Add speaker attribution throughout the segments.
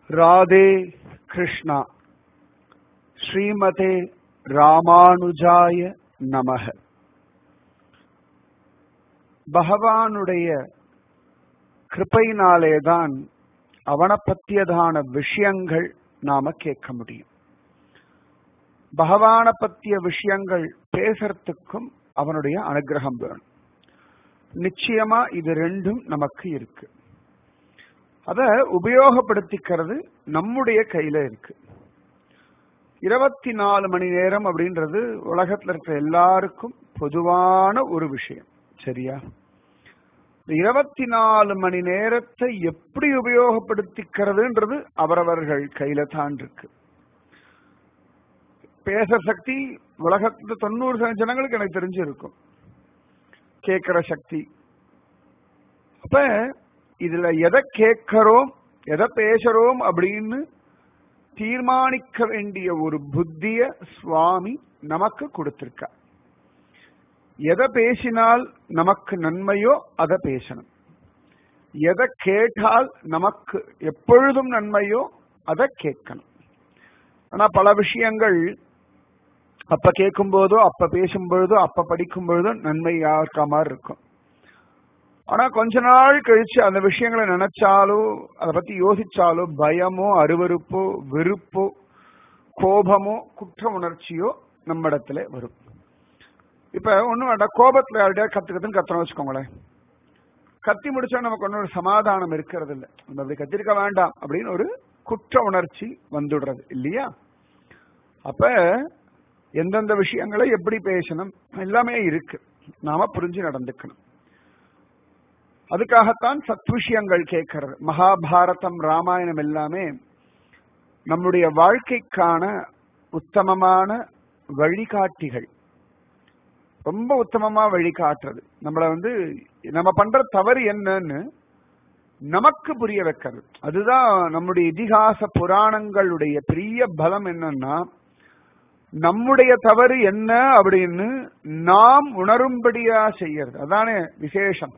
Speaker 1: ராதே கிருஷ்ணா ஸ்ரீமதே ராமானுஜாய நமக பகவானுடைய கிருப்பையினாலேதான் அவனை பத்தியதான விஷயங்கள் நாம கேட்க முடியும் பகவான பத்திய விஷயங்கள் பேசுறதுக்கும் அவனுடைய அனுகிரகம் வேணும் நிச்சயமா இது ரெண்டும் நமக்கு இருக்கு அத உபயோகப்படுத்திக்கிறது நம்முடைய கையில இருக்கு இருபத்தி நாலு மணி நேரம் அப்படின்றது உலகத்துல இருக்கிற எல்லாருக்கும் பொதுவான ஒரு விஷயம் சரியா இருபத்தி நாலு மணி நேரத்தை எப்படி உபயோகப்படுத்திக்கிறதுன்றது அவரவர்கள் கையில தான் இருக்கு பேச சக்தி உலகத்துல தொண்ணூறு சதவீத ஜனங்களுக்கு எனக்கு தெரிஞ்சு இருக்கும் கேட்கிற சக்தி அப்ப இதுல எதை கேட்கிறோம் எதை பேசுறோம் அப்படின்னு தீர்மானிக்க வேண்டிய ஒரு புத்திய சுவாமி நமக்கு கொடுத்திருக்க எதை பேசினால் நமக்கு நன்மையோ அதை பேசணும் எதை கேட்டால் நமக்கு எப்பொழுதும் நன்மையோ அதை கேட்கணும் ஆனா பல விஷயங்கள் அப்ப கேட்கும் போதோ அப்ப பேசும் பொழுதோ அப்ப படிக்கும் பொழுதோ நன்மையா இருக்க மாதிரி இருக்கும் ஆனா கொஞ்ச நாள் கழிச்சு அந்த விஷயங்களை நினைச்சாலோ அதை பத்தி யோசிச்சாலோ பயமோ அருவறுப்போ வெறுப்போ கோபமோ குற்ற உணர்ச்சியோ நம்ம இடத்துல வரும் இப்ப ஒண்ணும் வேண்டாம் கோபத்துல யார்கிட்ட கத்து கத்துன்னு கத்தணும் வச்சுக்கோங்களேன் கத்தி முடிச்சா நமக்கு ஒன்னும் ஒரு சமாதானம் இருக்கிறது இல்லை நம்ம அப்படி கத்திருக்க வேண்டாம் அப்படின்னு ஒரு குற்ற உணர்ச்சி வந்துடுறது இல்லையா அப்ப எந்தெந்த விஷயங்களை எப்படி பேசணும் எல்லாமே இருக்கு நாம புரிஞ்சு நடந்துக்கணும் அதுக்காகத்தான் சத் விஷயங்கள் கேட்கறது மகாபாரதம் ராமாயணம் எல்லாமே நம்முடைய வாழ்க்கைக்கான உத்தமமான வழிகாட்டிகள் ரொம்ப உத்தமமா வழிகாட்டுறது நம்மள வந்து நம்ம பண்ற தவறு என்னன்னு நமக்கு புரிய வைக்கிறது அதுதான் நம்முடைய இதிகாச புராணங்களுடைய பெரிய பலம் என்னன்னா நம்முடைய தவறு என்ன அப்படின்னு நாம் உணரும்படியா செய்யறது அதானே விசேஷம்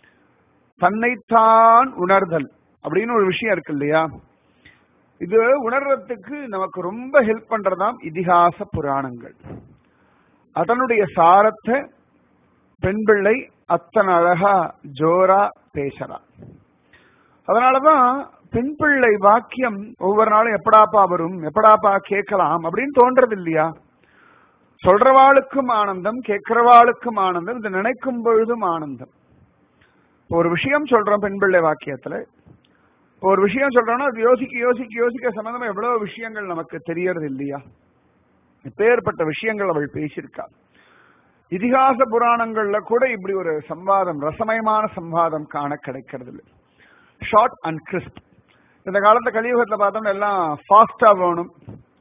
Speaker 1: தன்னைத்தான் உணர்தல் அப்படின்னு ஒரு விஷயம் இருக்கு இல்லையா இது உணர்றதுக்கு நமக்கு ரொம்ப ஹெல்ப் பண்றதாம் இதிகாச புராணங்கள் அதனுடைய சாரத்தை பெண் பிள்ளை அத்தனை அழகா ஜோரா பேசறா அதனாலதான் பெண் பிள்ளை வாக்கியம் ஒவ்வொரு நாளும் எப்படாப்பா வரும் எப்படாப்பா கேட்கலாம் அப்படின்னு தோன்றது இல்லையா சொல்றவாளுக்கும் ஆனந்தம் கேட்கிறவாளுக்கும் ஆனந்தம் இதை நினைக்கும் பொழுதும் ஆனந்தம் ஒரு விஷயம் சொல்றோம் பெண் பிள்ளை வாக்கியத்துல ஒரு விஷயம் சொல்றோம்னா அது யோசிக்க யோசிக்க யோசிக்க சம்பந்தமா எவ்வளவு விஷயங்கள் நமக்கு தெரியறது இல்லையா எப்பேற்பட்ட விஷயங்கள் அவள் பேசியிருக்கா இதிகாச புராணங்கள்ல கூட இப்படி ஒரு சம்வாதம் ரசமயமான சம்வாதம் காண கிடைக்கிறது இல்லை ஷார்ட் அண்ட் கிறிஸ்ப் இந்த காலத்து கலியுகத்துல பார்த்தோம்னா எல்லாம் ஃபாஸ்டா வேணும்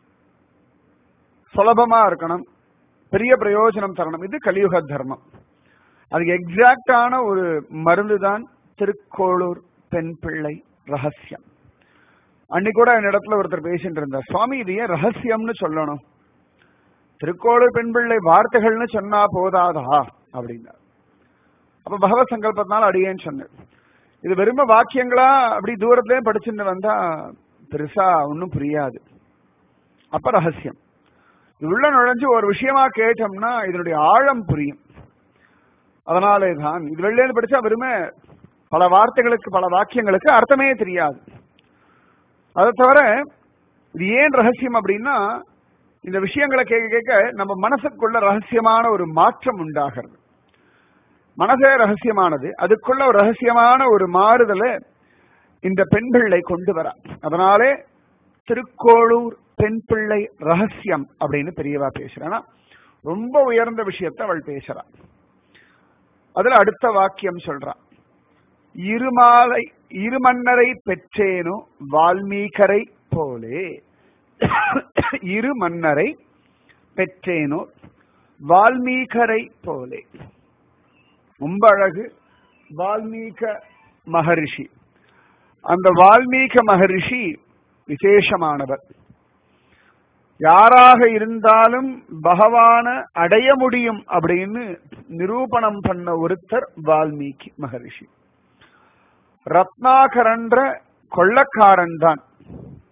Speaker 1: சுலபமா இருக்கணும் பெரிய பிரயோஜனம் தரணும் இது கலியுக தர்மம் அதுக்கு எக்ஸாக்டான ஒரு மருந்து தான் திருக்கோளூர் பெண் பிள்ளை ரகசியம் அன்னைக்கு கூட என்னிடத்துல ஒருத்தர் பேசிட்டு இருந்தார் சுவாமி இது ஏன் ரகசியம்னு சொல்லணும் திருக்கோளூர் பெண் பிள்ளை வார்த்தைகள்னு சொன்னா போதாதா அப்படின்னார் அப்ப பகவத் சங்கல்பத்தினால அடியேன்னு சொன்னேன் இது வெறும வாக்கியங்களா அப்படி தூரத்திலேயே படிச்சுட்டு வந்தா பெருசா ஒன்னும் புரியாது அப்ப ரகசியம் உள்ள நுழைஞ்சு ஒரு விஷயமா கேட்டோம்னா இதனுடைய ஆழம் புரியும் அதனாலே தான் இது வெளிலேருந்து படிச்சா வெறுமே பல வார்த்தைகளுக்கு பல வாக்கியங்களுக்கு அர்த்தமே தெரியாது அதை தவிர இது ஏன் ரகசியம் அப்படின்னா இந்த விஷயங்களை கேட்க கேட்க நம்ம மனசுக்குள்ள ரகசியமான ஒரு மாற்றம் உண்டாகிறது மனசே ரகசியமானது அதுக்குள்ள ஒரு ரகசியமான ஒரு மாறுதலை இந்த பெண் பிள்ளை கொண்டு வர அதனாலே திருக்கோளூர் பெண் பிள்ளை ரகசியம் அப்படின்னு பெரியவா பேசுறா ரொம்ப உயர்ந்த விஷயத்தை அவள் பேசுறா அதுல அடுத்த வாக்கியம் சொல்றான் இருமாலை இருமன்னரை பெற்றேனோ வால்மீகரை போலே இரு மன்னரை பெற்றேனோ வால்மீகரை போலே ரொம்ப அழகு வால்மீக மகரிஷி அந்த வால்மீக மகரிஷி விசேஷமானவர் யாராக இருந்தாலும் பகவான அடைய முடியும் அப்படின்னு நிரூபணம் பண்ண ஒருத்தர் வால்மீகி மகரிஷி ரத்னாகரன்ற கொள்ளக்காரன் தான்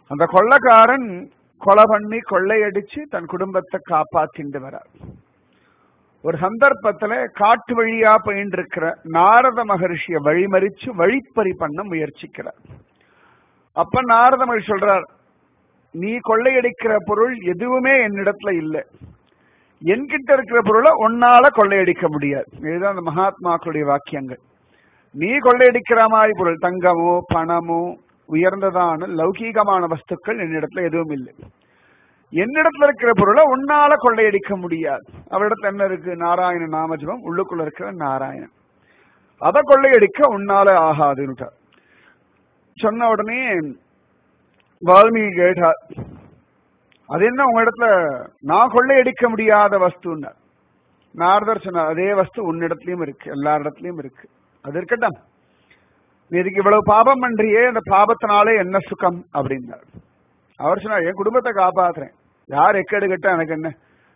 Speaker 1: அந்த கொள்ளக்காரன் கொலை பண்ணி கொள்ளையடிச்சு தன் குடும்பத்தை காப்பாத்திண்டு வரார் ஒரு சந்தர்ப்பத்துல காட்டு வழியா போயிட்டு இருக்கிற நாரத மகர்ஷிய வழிமறிச்சு வழிப்பறி பண்ண முயற்சிக்கிறார் அப்ப நாரத மகர்ஷி சொல்றார் நீ கொள்ளையடிக்கிற பொருள் எதுவுமே என்னிடத்துல இல்லை என்கிட்ட இருக்கிற பொருளை உன்னால கொள்ளையடிக்க முடியாது இதுதான் அந்த மகாத்மாக்களுடைய வாக்கியங்கள் நீ கொள்ளையடிக்கிற மாதிரி பொருள் தங்கமோ பணமோ உயர்ந்ததான லௌகீகமான வஸ்துக்கள் என்னிடத்துல எதுவும் இல்லை என்னிடத்துல இருக்கிற பொருளை உன்னால கொள்ளையடிக்க முடியாது அவரிடத்துல என்ன இருக்கு நாராயண நாமஜபம் உள்ளுக்குள்ள இருக்கிற நாராயணன் அதை கொள்ளையடிக்க உன்னால ஆகாதுன்னு சொன்ன உடனே வால்மீகி கேட்டார் அது என்ன உங்க இடத்துல நான் கொள்ளையடிக்க முடியாத வஸ்துன்னார் நாரதர் சொன்னார் அதே வஸ்து உன்னிடத்துலயும் இருக்கு எல்லா இடத்துலயும் இருக்கு அது இருக்கட்டும் நீ இதுக்கு இவ்வளவு பாபம் பண்றியே அந்த பாபத்தினாலே என்ன சுகம் அப்படின்னார் அவர் சொன்னார் என் குடும்பத்தை காப்பாத்துறேன் யார் எக்கேடு கட்ட எனக்கு என்ன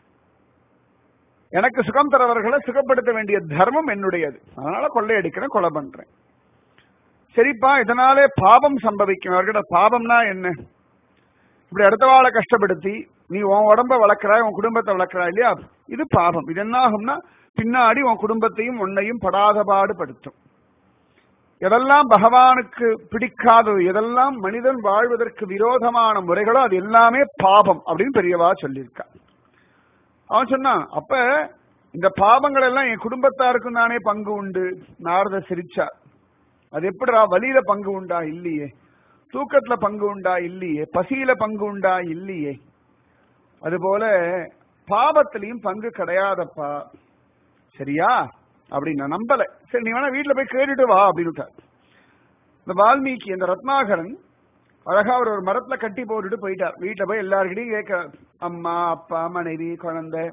Speaker 1: எனக்கு சுகம் தரவர்களை சுகப்படுத்த வேண்டிய தர்மம் என்னுடையது அதனால கொள்ளையடிக்கிறேன் கொலை பண்றேன் சரிப்பா இதனாலே பாபம் சம்பவிக்கும் அவர்கிட்ட பாபம்னா என்ன இப்படி அடுத்த வாழை கஷ்டப்படுத்தி நீ உன் உடம்ப வளர்க்கிறாய் உன் குடும்பத்தை வளர்க்கிறாய் இல்லையா இது பாபம் இது என்ன ஆகும்னா பின்னாடி உன் குடும்பத்தையும் உன்னையும் படாத பாடுபடுத்தும் எதெல்லாம் பகவானுக்கு பிடிக்காதது எதெல்லாம் மனிதன் வாழ்வதற்கு விரோதமான முறைகளோ அது எல்லாமே பாபம் அப்படின்னு பெரியவா சொல்லியிருக்கா அவன் சொன்னான் அப்ப இந்த பாவங்கள் எல்லாம் என் குடும்பத்தாருக்கும் தானே பங்கு உண்டு நாரத சிரிச்சா அது எப்படிடா வலியில பங்கு உண்டா இல்லையே தூக்கத்துல பங்கு உண்டா இல்லையே பசியில பங்கு உண்டா இல்லையே அதுபோல பாவத்திலையும் பங்கு கிடையாதப்பா சரியா அப்படின்னு நான் நம்பல சரி நீ வேணா வீட்டுல போய் கேட்டுட்டு வா அப்படின்னு இந்த வால்மீகி இந்த ரத்னாகரன் அழகா அவர் ஒரு மரத்துல கட்டி போட்டுட்டு போயிட்டார் வீட்டுல போய் எல்லாருக்கிட்டையும் கேட்க அம்மா அப்பா மனைவி குழந்தை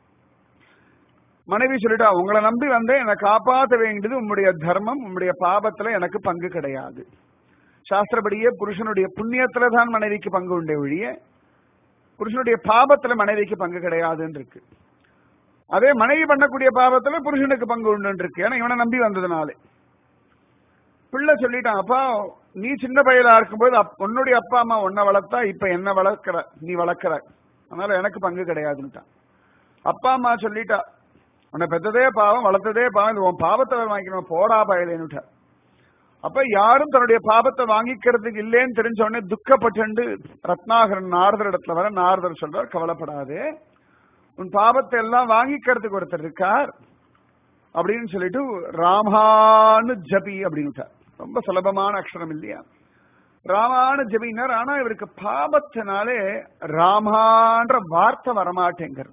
Speaker 1: மனைவி சொல்லிட்டா உங்களை நம்பி வந்தேன் என்னை காப்பாற்ற வேண்டியது உம்முடைய தர்மம் உம்முடைய பாபத்துல எனக்கு பங்கு கிடையாது சாஸ்திரப்படியே புருஷனுடைய புண்ணியத்துல தான் மனைவிக்கு பங்கு உண்டே ஒழிய புருஷனுடைய பாபத்துல மனைவிக்கு பங்கு கிடையாதுன்னு இருக்கு அதே மனைவி பண்ணக்கூடிய பாவத்துல புருஷனுக்கு பங்கு உண்டு இருக்கு ஏன்னா இவனை நம்பி வந்ததுனாலே பிள்ளை சொல்லிட்டான் அப்பா நீ சின்ன பையலா இருக்கும்போது உன்னுடைய அப்பா அம்மா உன்னை வளர்த்தா இப்ப என்ன வளர்க்கிற நீ வளர்க்கிற அதனால எனக்கு பங்கு கிடையாதுன்னுட்டான் அப்பா அம்மா சொல்லிட்டா உன்னை பெத்ததே பாவம் வளர்த்ததே பாவம் உன் பாவத்தை வாங்கிக்கணும் போடா பயலேன்னுட்டா அப்ப யாரும் தன்னுடைய பாபத்தை வாங்கிக்கிறதுக்கு இல்லைன்னு தெரிஞ்ச உடனே துக்கப்பட்டு ரத்னாகரன் நாரதர் இடத்துல வர நாரதர் சொல்றார் கவலைப்படாதே உன் பாவத்தை எல்லாம் வாங்கிக்கிறதுக்கு ஒருத்தர் இருக்கார் அப்படின்னு சொல்லிட்டு ராமானு ஜபி அப்படின்னு ரொம்ப சுலபமான அக்ஷரம் இல்லையா ராமானு ஜபினார் ஆனா இவருக்கு பாபத்தினாலே ராமான்ற வார்த்தை வரமாட்டேங்கிறது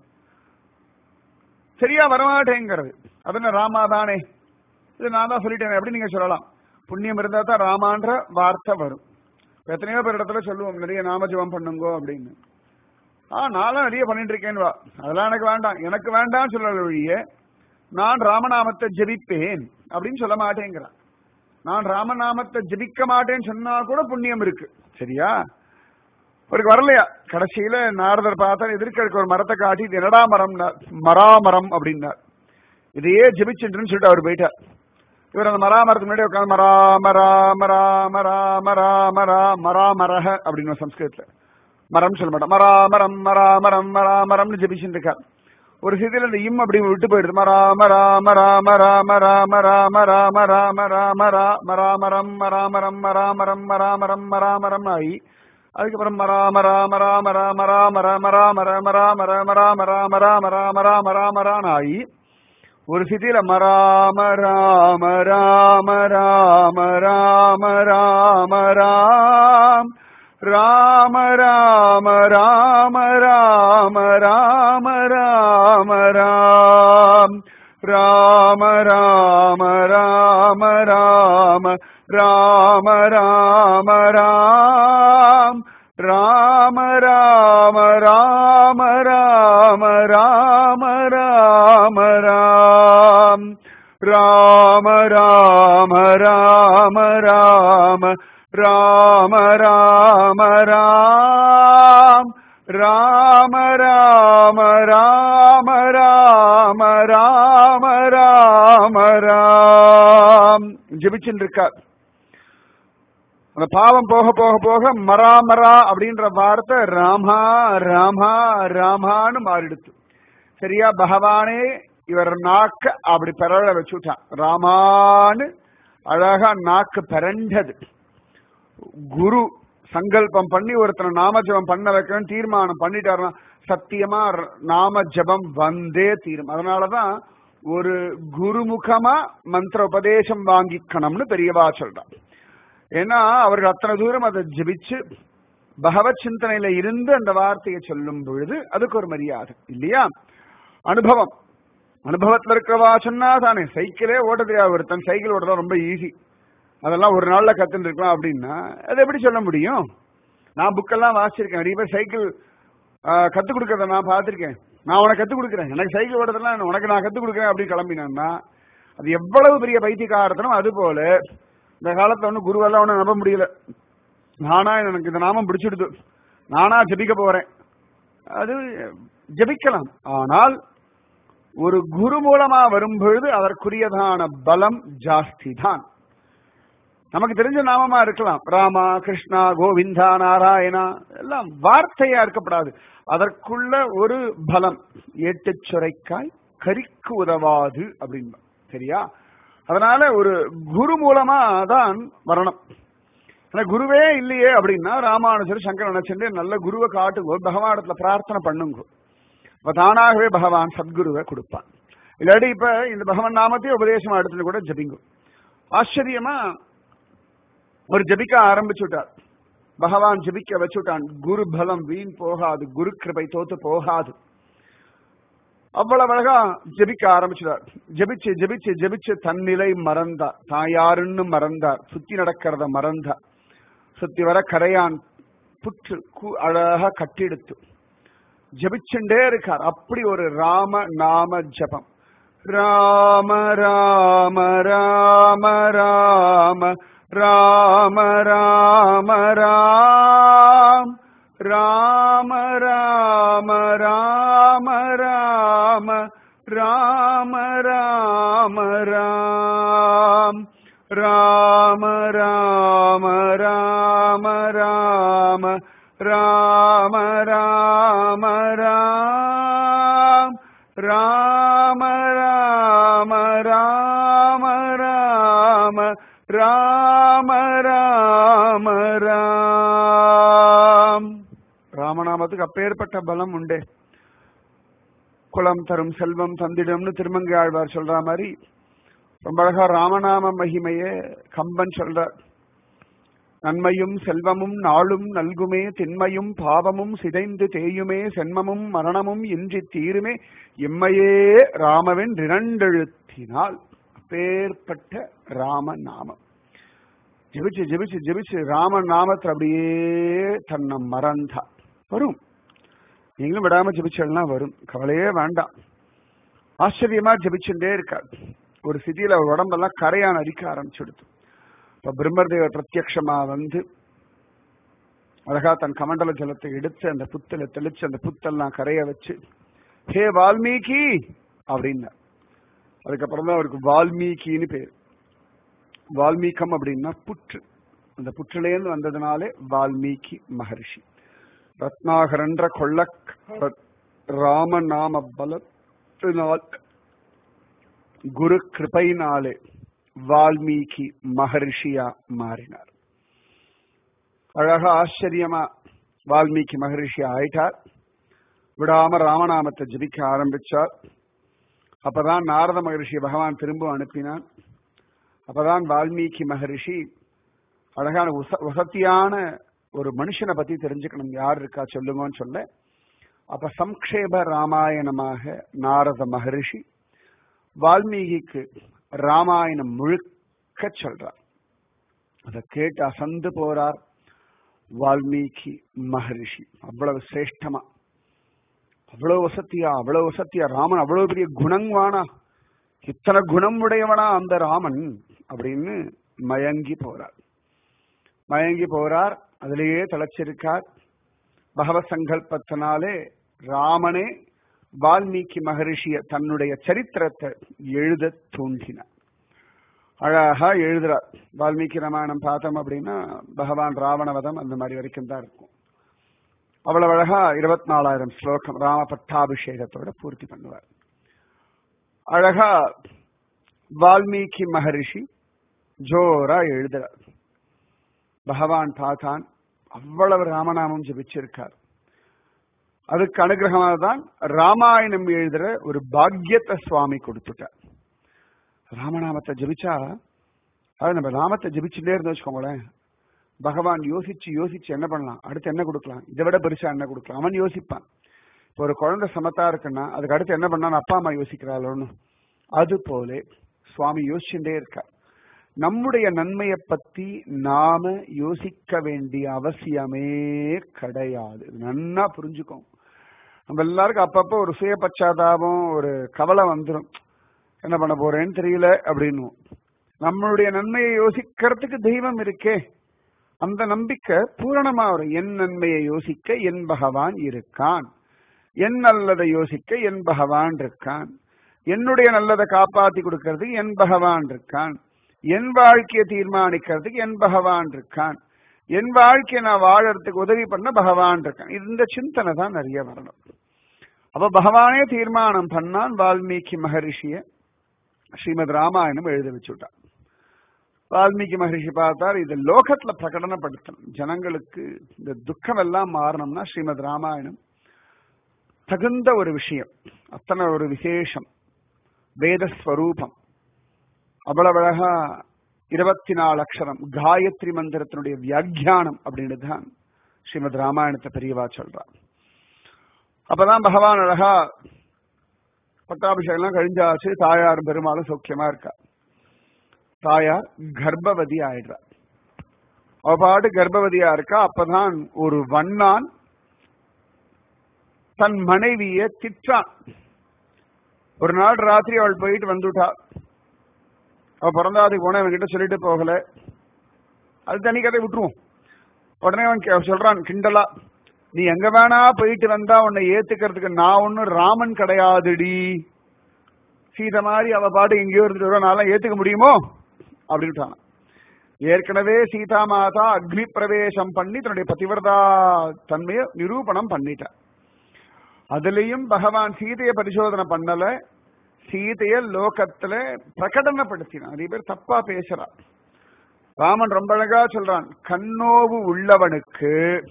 Speaker 1: சரியா வரமாட்டேங்கிறது அது ராமா தானே இது நான் தான் சொல்லிட்டேன் எப்படி நீங்க சொல்லலாம் புண்ணியம் இருந்தா தான் ராமான்ற வார்த்தை வரும் எத்தனையோ பேர் இடத்துல சொல்லுவோம் நிறைய நாமஜபம் பண்ணுங்கோ அப்படின்னு ஆ நானும் நிறைய பண்ணிட்டு இருக்கேன் வா அதெல்லாம் எனக்கு வேண்டாம் எனக்கு வேண்டாம் சொல்லல ஒழிய நான் ராமநாமத்தை ஜபிப்பேன் அப்படின்னு சொல்ல மாட்டேங்கிறான் நான் ராமநாமத்தை ஜபிக்க மாட்டேன்னு சொன்னா கூட புண்ணியம் இருக்கு சரியா அவருக்கு வரலையா கடைசியில நாரதர் பார்த்தா எதிர்க்க இருக்க ஒரு மரத்தை காட்டி இது என்னடா மரம் மராமரம் அப்படின்னார் இதையே ஜபிச்சுட்டுன்னு சொல்லிட்டு அவர் போயிட்டார் இவர் அந்த மராமரத்துக்கு முன்னாடி உட்காந்து மராம ராம ராம ராம ராம ராம ராமரஹ அப்படின்னு சம்ஸ்கிருதத்துல மரம் சொல்ல மாட்டோம் மராமரம் மராமரம் மராமரம்னு ஜபிச்சுட்டு இருக்கார் ஒரு சிதில இந்த இம் அப்படி விட்டு போயிடுது மராம ராம ராம ராம ராம ராம ராம ராம ராம ராம ராமரம் மராமரம் மராமரம் மராமரம் மராமரம் ஆகி அதுக்கப்புறம் ராம ராம ராம ராம ராம ராம ராம ராம ராம ராம ராம ராம ராம ராம ராம ராம ராம ஆகி ஒரு சிதியில மராம ராம ராம ராம ராம ராம ராம் ராம ராம ராம ராம ராம ராம ராம் ராம ராம ராம ராம ராம ராம ராம் ராம ராம ராம ராம ராம ராம ராம் ராம ராம ராம ராம ராம ராம ராம் ராம ராம ராம ராம ராம ராம ராம் ஜெபிச்சுட்டு இருக்கார் அந்த பாவம் போக போக போக மராமரா அப்படின்ற வார்த்தை ராமா ராமா ராமான்னு மாறிடுத்து சரியா பகவானே இவர் நாக்க அப்படி பெறல வச்சுட்டான் ராமான்னு அழகா நாக்கு பிறண்டது குரு சங்கல்பம் பண்ணி ஒருத்தனை நாம ஜபம் பண்ண வைக்கணும் தீர்மானம் பண்ணிட்டாருன்னா சத்தியமா ர- நாம ஜபம் வந்தே தீரும் அதனாலதான் ஒரு குருமுகமா மந்திர உபதேசம் வாங்கிக்கணும்னு பெரியவா சொல்றான் ஏன்னா அவர்கள் அத்தனை தூரம் அதை ஜபிச்சு பகவத் சிந்தனையில இருந்து அந்த வார்த்தையை சொல்லும் பொழுது அதுக்கு ஒரு மரியாதை இல்லையா அனுபவம் அனுபவத்துல இருக்கிறவா சொன்னா தானே சைக்கிளே ஓட்ட தெரியாது ஒருத்தன் சைக்கிள் ஓட்டுறது ரொம்ப ஈஸி அதெல்லாம் ஒரு நாள்ல கத்துட்டு இருக்கலாம் அப்படின்னா அது எப்படி சொல்ல முடியும் நான் புக்கெல்லாம் வாசிச்சிருக்கேன் நிறைய பேர் சைக்கிள் கத்துக் கொடுக்கறத நான் பார்த்திருக்கேன் நான் உனக்கு கத்துக் கொடுக்குறேன் எனக்கு சைக்கிள் ஓட்டுறதுலாம் உனக்கு நான் கத்துக் கொடுக்குறேன் அப்படின்னு கிளம்பினேன்னா அது எவ்வளவு பெரிய பைத்தியக்காரத்தனம் அது போல இந்த காலத்துல ஒன்றும் குருவெல்லாம் ஒன்றும் நம்ப முடியல நானா எனக்கு இந்த நாமம் பிடிச்சிடுது நானா ஜெபிக்க போறேன் அது ஜெபிக்கலாம் ஆனால் ஒரு குரு மூலமா வரும் பொழுது அதற்குரியதான பலம் ஜாஸ்தி தான் நமக்கு தெரிஞ்ச நாமமா இருக்கலாம் ராமா கிருஷ்ணா கோவிந்தா நாராயணா எல்லாம் வார்த்தையா இருக்கப்படாது அதற்குள்ள ஒரு பலம் ஏட்டு சுரைக்காய் கரிக்கு உதவாது அப்படின்னு சரியா அதனால ஒரு குரு மூலமா தான் வரணும் ஆனா குருவே இல்லையே அப்படின்னா ராமானுஜர் சங்கர் நினைச்சுட்டு நல்ல குருவை காட்டுங்க பகவானத்துல பிரார்த்தனை பண்ணுங்க அப்ப தானாகவே பகவான் சத்குருவை கொடுப்பான் இல்லாட்டி இப்ப இந்த பகவான் நாமத்தையும் உபதேசமா எடுத்துட்டு கூட ஜபிங்க ஆச்சரியமா ஒரு ஜபிக்க ஆரம்பிச்சுட்டார் பகவான் ஜபிக்க வச்சுட்டான் குரு பலம் வீண் போகாது குரு கிருபை தோத்து போகாது அவ்வளவு அழகா ஜெபிக்க ஆரம்பிச்சுட்டார் ஜெபிச்சு ஜெபிச்சு ஜெபிச்சு தன்னிலை மறந்தார் தாயாருன்னு மறந்தார் சுத்தி நடக்கிறத மறந்தார் சுத்தி வர கரையான் புற்று கு- அழகா கட்டிடுத்து ஜபிச்சுட்டே இருக்கார் அப்படி ஒரு ராம நாம ஜபம் ராம ராம ராம ராம ராம ராம ராம் ராம ராம ராம ராம ராம ராம ராம் ராம ராம ராம ராம ராம ராம ராம் ராம ராம ராம ராம ராம ராம ராம் ராமநாமத்துக்கு அப்பேற்பட்ட பலம் உண்டே குலம் தரும் செல்வம் தந்திடம்னு திருமங்கை ஆழ்வார் சொல்ற மாதிரி ரொம்ப அழகா ராமநாம மகிமையே கம்பன் சொல்றார் நன்மையும் செல்வமும் நாளும் நல்குமே திண்மையும் பாவமும் சிதைந்து தேயுமே சென்மமும் மரணமும் இன்றி தீருமே எம்மையே ராமவன் இரண்டெழுத்தினால் அப்பேற்பட்ட ராம நாமம் ஜெபிச்சு ஜெபிச்சு ஜெபிச்சு ராம நாமத்தை அப்படியே தன்னை மறந்தா வரும் நீங்களும் விடாம ஜெபிச்செல்லாம் வரும் கவலையே வேண்டாம் ஆச்சரியமா ஜெபிச்சுட்டே இருக்கார் ஒரு சிதியில அவர் உடம்பெல்லாம் கரையான் அடிக்க ஆரம்பிச்சுடுது இப்ப பிரம்மதேவர் பிரத்யக்ஷமா வந்து அழகா தன் கமண்டல ஜலத்தை எடுத்து அந்த புத்துல தெளிச்சு அந்த புத்தெல்லாம் கரைய வச்சு ஹே வால்மீகி அப்படின்னார் அதுக்கப்புறம் தான் அவருக்கு வால்மீகின்னு பேர் வால்மீகம் அப்படின்னா புற்று அந்த புற்றிலேருந்து வந்ததுனாலே வால்மீகி மகர்ஷி ரத்னாகரன்ற கொள்ளக்கார ராமநாம பலத்தினால் குரு கிருபையினாலே வால்மீகி மகர்ஷியா மாறினார் அழகா ஆச்சரியமா வால்மீகி மகரிஷி ஆயிட்டார் விடாம ராமநாமத்தை ஜபிக்க ஆரம்பிச்சார் அப்பதான் நாரத மகரிஷி பகவான் திரும்ப அனுப்பினான் அப்பதான் வால்மீகி மகரிஷி அழகான உச வசத்தியான ஒரு மனுஷனை பத்தி தெரிஞ்சுக்கணும் யார் இருக்கா சொல்லுங்கன்னு சொல்ல அப்ப சம்க்ஷேப ராமாயணமாக நாரத மகரிஷி வால்மீகிக்கு ராமாயணம் முழுக்க சொல்றார் அதை கேட்டு அசந்து போறார் வால்மீகி மகரிஷி அவ்வளவு சிரேஷ்டமா அவ்வளவு வசத்தியா அவ்வளவு வசத்தியா ராமன் அவ்வளவு பெரிய குணங்வானா இத்தனை குணம் உடையவனா அந்த ராமன் அப்படின்னு மயங்கி போறார் மயங்கி போறார் அதிலேயே தலைச்சிருக்கார் பகவத் சங்கல்பத்தினாலே ராமனே வால்மீகி மகரிஷிய தன்னுடைய சரித்திரத்தை எழுத தூண்டினார் அழகா எழுதுறார் வால்மீகி ராமாயணம் பார்த்தோம் அப்படின்னா பகவான் ராவணவதம் அந்த மாதிரி வரைக்கும் தான் இருக்கும் அவ்வளவு அழகா இருபத்தி நாலாயிரம் ஸ்லோகம் ராம பட்டாபிஷேகத்தோட பூர்த்தி பண்ணுவார் அழகா வால்மீகி மகரிஷி ஜோரா எழுதுறார் பகவான் பார்த்தான் அவ்வளவு ராமநாமம் ஜபிச்சிருக்கார் அதுக்கு அனுகிரகமாக தான் ராமாயணம் எழுதுற ஒரு பாக்கியத்தை சுவாமி கொடுத்துட்டார் ராமநாமத்தை ஜபிச்சா அது நம்ம நாமத்தை ஜபிச்சுட்டே இருந்து வச்சுக்கோங்களேன் பகவான் யோசிச்சு யோசிச்சு என்ன பண்ணலாம் அடுத்து என்ன கொடுக்கலாம் இதை விட பெருசா என்ன கொடுக்கலாம் அவன் யோசிப்பான் இப்போ ஒரு குழந்தை சமத்தா இருக்குன்னா அதுக்கு அடுத்து என்ன பண்ணான்னு அப்பா அம்மா யோசிக்கிறாளோன்னு அது போல சுவாமி யோசிச்சுட்டே இருக்கார் நம்முடைய நன்மையை பத்தி நாம யோசிக்க வேண்டிய அவசியமே கிடையாது நன்னா புரிஞ்சுக்கோங்க நம்ம எல்லாருக்கும் அப்பப்போ ஒரு சுய பச்சாதாபம் ஒரு கவலை வந்துடும் என்ன பண்ண போறேன்னு தெரியல அப்படின்னு நம்மளுடைய நன்மையை யோசிக்கிறதுக்கு தெய்வம் இருக்கே அந்த நம்பிக்கை பூரணமா வரும் என் நன்மையை யோசிக்க என் பகவான் இருக்கான் என் நல்லதை யோசிக்க என் பகவான் இருக்கான் என்னுடைய நல்லதை காப்பாத்தி கொடுக்கறதுக்கு என் பகவான் இருக்கான் என் வாழ்க்கையை தீர்மானிக்கிறதுக்கு என் பகவான் இருக்கான் என் வாழ்க்கையை நான் வாழறதுக்கு உதவி பண்ண பகவான் இருக்கான் இந்த சிந்தனை தான் நிறைய வரணும் அப்ப பகவானே தீர்மானம் பண்ணான் வால்மீகி மகரிஷிய ஸ்ரீமத் ராமாயணம் எழுத வச்சுட்டான் வால்மீகி மகரிஷி பார்த்தார் இது லோகத்துல பிரகடனப்படுத்தணும் ஜனங்களுக்கு இந்த துக்கம் எல்லாம் மாறணும்னா ஸ்ரீமத் ராமாயணம் தகுந்த ஒரு விஷயம் அத்தனை ஒரு விசேஷம் வேதஸ்வரூபம் அவ்வளவு அழகா இருபத்தி நாலு அக்ஷரம் காயத்ரி மந்திரத்தினுடைய வியாக்கியானம் அப்படின்னு தான் ஸ்ரீமத் ராமாயணத்தை பெரியவா சொல்றார் அப்பதான் பகவான் அழகா பட்டாபிஷேகம் எல்லாம் கழிஞ்சாச்சு தாயார் பெருமாளும் சௌக்கியமா இருக்கா தாயார் கர்ப்பவதி ஆயிடுறா அவ பாட்டு கர்ப்பவதியா இருக்கா அப்பதான் ஒரு வண்ணான் தன் மனைவிய திட்டான் ஒரு நாள் ராத்திரி அவள் போயிட்டு வந்துட்டா அவ பிறந்தாதுக்கு போன அவன்கிட்ட சொல்லிட்டு போகல அது தனி கதை விட்டுருவோம் உடனே அவன் சொல்றான் கிண்டலா நீ எங்க வேணா போயிட்டு வந்தா உன்னை ஏத்துக்கிறதுக்கு நான் ஒன்னும் ராமன் கிடையாதுடி சீத மாதிரி அவ பாட்டு எங்கேயோ இருந்துட்டு வருவா நான் ஏத்துக்க முடியுமோ அப்படின்ட்டான் ஏற்கனவே சீதா மாதா அக்னி பிரவேசம் பண்ணி தன்னுடைய பதிவிரதா தன்மையை நிரூபணம் பண்ணிட்டார் அதுலயும் பகவான் சீதையை பரிசோதனை பண்ணல சீதைய லோகத்துல பிரகடனப்படுத்தினான் நிறைய பேர் தப்பா பேசுறான் ராமன் ரொம்ப அழகா சொல்றான் கண்ணோவு உள்ளவனுக்கு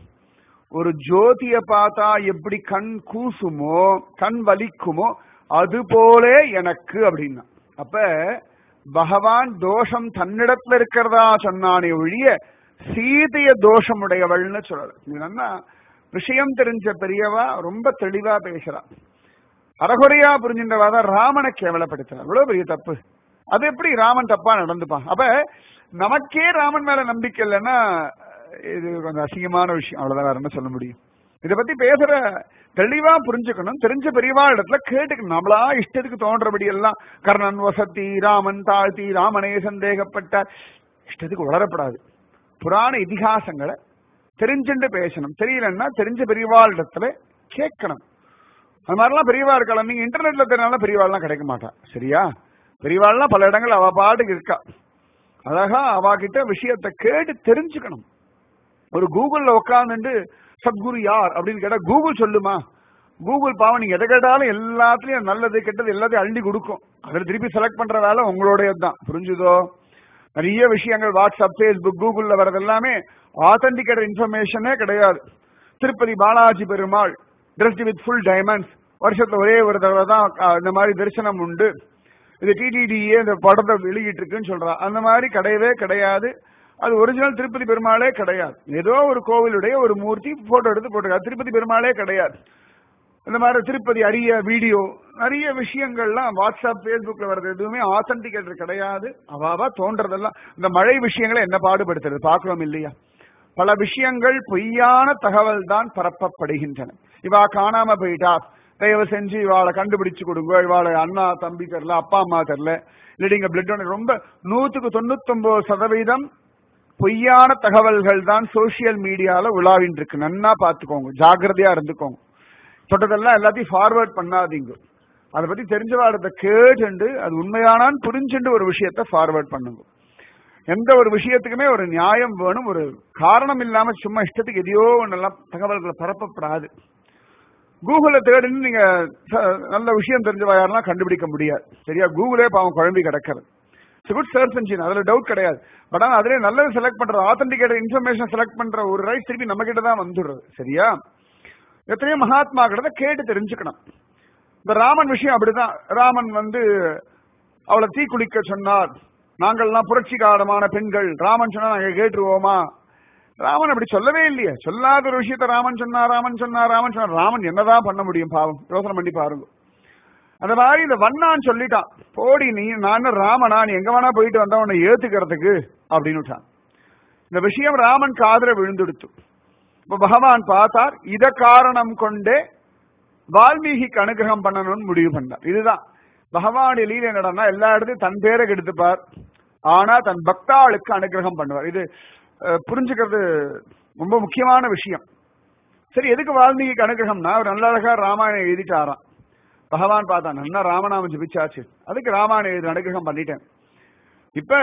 Speaker 1: ஒரு ஜோதிய பார்த்தா எப்படி கண் கூசுமோ கண் வலிக்குமோ அது போல எனக்கு அப்படின்னா அப்ப பகவான் தோஷம் தன்னிடத்துல இருக்கிறதா சொன்னானே ஒழிய சீதைய தோஷம் உடையவள்னு சொல்லல என்னன்னா விஷயம் தெரிஞ்ச பெரியவா ரொம்ப தெளிவா பேசுறா அறகுறையா புரிஞ்சின்றவா தான் ராமனை கேவலப்படுத்துறா இவ்வளவு பெரிய தப்பு அது எப்படி ராமன் தப்பா நடந்துப்பான் அப்ப நமக்கே ராமன் மேல நம்பிக்கை இல்லைன்னா இது கொஞ்சம் அசிங்கமான விஷயம் அவ்வளவுதான் வேற என்ன சொல்ல முடியும் இதை பத்தி பேசுற தெளிவா புரிஞ்சுக்கணும் தெரிஞ்ச பெரியவா இடத்துல கேட்டுக்கணும் நம்மளா இஷ்டத்துக்கு தோன்றபடி எல்லாம் கர்ணன் வசத்தி ராமன் தாழ்த்தி ராமனே சந்தேகப்பட்டார் இஷ்டத்துக்கு உளரப்படாது புராண இதிகாசங்களை தெரிஞ்சுட்டு பேசணும் தெரியலன்னா தெரிஞ்ச பெரியவாள் இடத்துல கேட்கணும் அது மாதிரிலாம் பெரியவா இருக்கலாம் நீங்க இன்டர்நெட்ல தெரியாலும் பெரியவாள்லாம் கிடைக்க மாட்டா சரியா பெரியவாள்லாம் பல இடங்கள் அவ பாட்டுக்கு இருக்கா அழகா அவ கிட்ட விஷயத்தை கேட்டு தெரிஞ்சுக்கணும் ஒரு கூகுள்ல உட்காந்துட்டு சத்குரு யார் அப்படின்னு கேட்டா கூகுள் சொல்லுமா கூகுள் பாவம் நீங்க எதை கேட்டாலும் எல்லாத்துலயும் நல்லது கெட்டது எல்லாத்தையும் அள்ளி கொடுக்கும் அதில் திருப்பி செலக்ட் பண்ற வேலை உங்களுடையது தான் புரிஞ்சுதோ நிறைய விஷயங்கள் வாட்ஸ்அப் ஃபேஸ்புக் கூகுள்ல வர்றது எல்லாமே ஆத்தன்டிகேட் இன்ஃபர்மேஷனே கிடையாது Tirupati Balaji Perumal trust with full diamonds வருஷத்துல ஒரே ஒரு தடவை தான் இந்த மாதிரி தரிசனம் உண்டு இது டிடிடிஏ இந்த படத்தை வெளியிட்டு இருக்குன்னு சொல்றா அந்த மாதிரி கிடையவே கிடையாது அது ஒரிஜினல் திருப்பதி பெருமாளே கிடையாது ஏதோ ஒரு கோவிலுடைய ஒரு மூர்த்தி போட்டோ எடுத்து போட்டிருக்காரு திருப்பதி பெருமாளே கிடையாது இந்த மாதிரி திருப்பதி அரிய வீடியோ நிறைய விஷயங்கள்லாம் வாட்ஸ்அப் ஃபேஸ்புக்ல வர்றது எதுவுமே ஆத்தன்டிகேட்டர் கிடையாது அவாவா தோன்றதெல்லாம் இந்த மழை விஷயங்களை என்ன பாடுபடுத்துறது பார்க்கிறோம் இல்லையா பல விஷயங்கள் பொய்யான தகவல் தான் பரப்பப்படுகின்றன இவா காணாம போயிட்டா தயவு செஞ்சு இவாளை கண்டுபிடிச்சு கொடுங்க இவாளை அண்ணா தம்பி தெரியல அப்பா அம்மா தெரியல இல்லைங்க பிளட் ரொம்ப நூத்துக்கு தொண்ணூத்தொன்பது சதவீதம் பொய்யான தகவல்கள் தான் சோசியல் மீடியால உலாவின் இருக்கு நன்னா பாத்துக்கோங்க ஜாகிரதையா இருந்துக்கோங்க தொட்டதெல்லாம் எல்லாத்தையும் ஃபார்வர்ட் பண்ணாதீங்க அதை பத்தி தெரிஞ்சவாடத்தை கேட்டுண்டு அது உண்மையானான்னு புரிஞ்சுண்டு ஒரு விஷயத்த ஃபார்வர்ட் பண்ணுங்க எந்த ஒரு விஷயத்துக்குமே ஒரு நியாயம் வேணும் ஒரு காரணம் இல்லாம சும்மா இஷ்டத்துக்கு எதையோ ஒன்னெல்லாம் தகவல்களை பரப்பப்படாது கூகுள்ல தேடின்னு நீங்க ச- நல்ல விஷயம் தெரிஞ்சவா யாரெல்லாம் கண்டுபிடிக்க முடியாது சரியா கூகுளே பாவம் குழம்பி கிடக்கிறது இட்ஸ் குட் சர்ச் இன்ஜின் அதுல டவுட் கிடையாது பட் ஆனா அதுல நல்லது செலக்ட் பண்ற ஆத்தன்டிகேட்டட் இன்ஃபர்மேஷன் செலக்ட் பண்ற ஒரு ரைட் திருப்பி நம்ம கிட்ட தான் வந்துடுறது சரியா எத்தனையோ மகாத்மா கிட்ட கேட்டு தெரிஞ்சுக்கணும் இந்த ராமன் விஷயம் அப்படிதான் ராமன் வந்து அவளை தீ குளிக்க சொன்னார் நாங்கள்லாம் புரட்சிகாரமான பெண்கள் ராமன் சொன்னா நாங்க கேட்டுருவோமா ராமன் அப்படி சொல்லவே இல்லையே சொல்லாத ஒரு விஷயத்த ராமன் சொன்னா ராமன் சொன்னா ராமன் சொன்னா ராமன் என்னதான் பண்ண முடியும் பாவம் யோசனை பண்ணி பாருங்க அந்த மாதிரி இந்த வண்ணான் சொல்லிட்டான் போடி நீ நான் ராமனா நீ எங்க வேணா போயிட்டு வந்தா உன்னை ஏத்துக்கிறதுக்கு அப்படின்னு விட்டான் இந்த விஷயம் ராமன் காதுல விழுந்துடுத்து இப்ப பகவான் பார்த்தார் இத காரணம் கொண்டே வால்மீகிக்கு அனுகிரகம் பண்ணணும்னு முடிவு பண்ணார் இதுதான் பகவானுடைய லீலை என்னடா எல்லா இடத்தையும் தன் பேரை கெடுத்துப்பார் ஆனா தன் பக்தாளுக்கு அனுகிரகம் பண்ணுவார் இது அஹ், புரிஞ்சுக்கிறது ரொம்ப முக்கியமான விஷயம் சரி எதுக்கு வால்மீகிக்கு அனுகிரகம்னா அவர் நல்ல அழகா ராமாயணம் எழுதிட்டாராம் பகவான் பார்த்தான் நல்லா ராமநாமம் ஜபிச்சாச்சு அதுக்கு ராமாயணம் எழுதி அனுகிரகம் பண்ணிட்டேன் இப்ப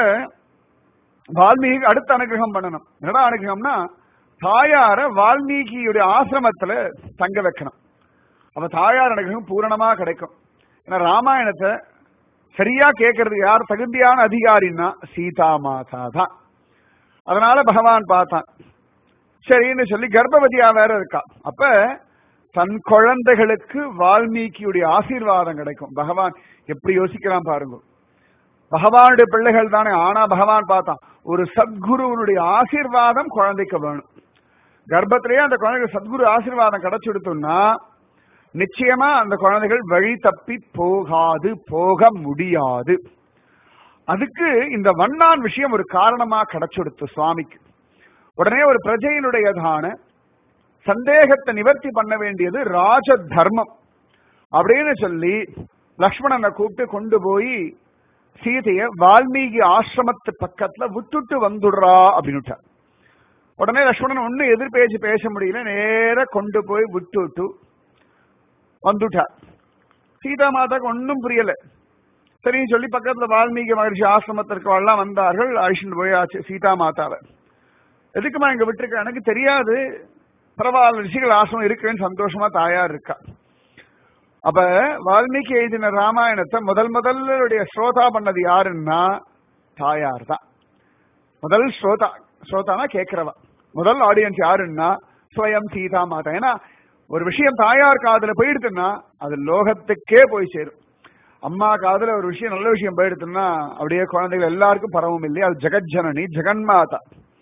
Speaker 1: வால்மீகி அடுத்த அனுகிரகம் பண்ணணும் என்னடா அனுகிரகம்னா தாயார வால்மீகியுடைய ஆசிரமத்துல தங்க வைக்கணும் அப்ப தாயார் அனுகிரகம் பூரணமா கிடைக்கும் ஏன்னா ராமாயணத்தை சரியா கேட்கறதுக்கு யார் தகுதியான அதிகாரின்னா சீதா மாதா தான் அதனால பகவான் பார்த்தான் சரின்னு சொல்லி கர்ப்பவதியா வேற இருக்கா அப்ப தன் குழந்தைகளுக்கு வால்மீகியுடைய ஆசீர்வாதம் கிடைக்கும் பகவான் எப்படி யோசிக்கிறான் பாருங்க பகவானுடைய பிள்ளைகள் தானே ஆனா பகவான் பார்த்தான் ஒரு சத்குருவனுடைய ஆசீர்வாதம் குழந்தைக்கு வேணும் கர்ப்பத்திலேயே அந்த குழந்தைக்கு சத்குரு ஆசீர்வாதம் கிடைச்சுடுத்தோம்னா நிச்சயமா அந்த குழந்தைகள் வழி தப்பி போகாது போக முடியாது அதுக்கு இந்த வண்ணான் விஷயம் ஒரு காரணமா கிடைச்சுடுத்து சுவாமிக்கு உடனே ஒரு பிரஜையினுடையதான சந்தேகத்தை நிவர்த்தி பண்ண வேண்டியது ராஜ தர்மம் அப்படின்னு சொல்லி லக்ஷ்மணனை கூப்பிட்டு கொண்டு போய் சீதைய வால்மீகி ஆசிரமத்து பக்கத்துல விட்டுட்டு வந்துடுறா அப்படின்னுட்டார் உடனே லக்ஷ்மணன் ஒன்னும் எதிர் பேச்சு பேச முடியல நேர கொண்டு போய் விட்டுட்டு வந்துட்டார் சீதா மாதாக்கு ஒன்னும் புரியல சரின்னு சொல்லி பக்கத்துல வால்மீகி மகர்ஷி ஆசிரமத்திற்கு எல்லாம் வந்தார்கள் அழிச்சுட்டு போயாச்சு சீதா மாதாவை எதுக்குமா இங்க விட்டுருக்க எனக்கு தெரியாது பரவாயில்ல ரிஷிகள் ஆசிரமம் இருக்குன்னு சந்தோஷமா தாயார் இருக்கா அப்ப வால்மீகி எழுதின ராமாயணத்தை முதல் முதல்லுடைய ஸ்ரோதா பண்ணது யாருன்னா தாயார் தான் முதல் ஸ்ரோதா ஸ்ரோதானா கேட்கிறவா முதல் ஆடியன்ஸ் யாருன்னா ஸ்வயம் சீதா மாதா ஏன்னா ஒரு விஷயம் தாயார் காதுல போயிடுதுன்னா அது லோகத்துக்கே போய் சேரும் அம்மா காதுல ஒரு விஷயம் நல்ல விஷயம் போயிடுதுன்னா அப்படியே குழந்தைகள் எல்லாருக்கும் பரவும் இல்லையா அது ஜெகஜனனி ஜெகன்மாதா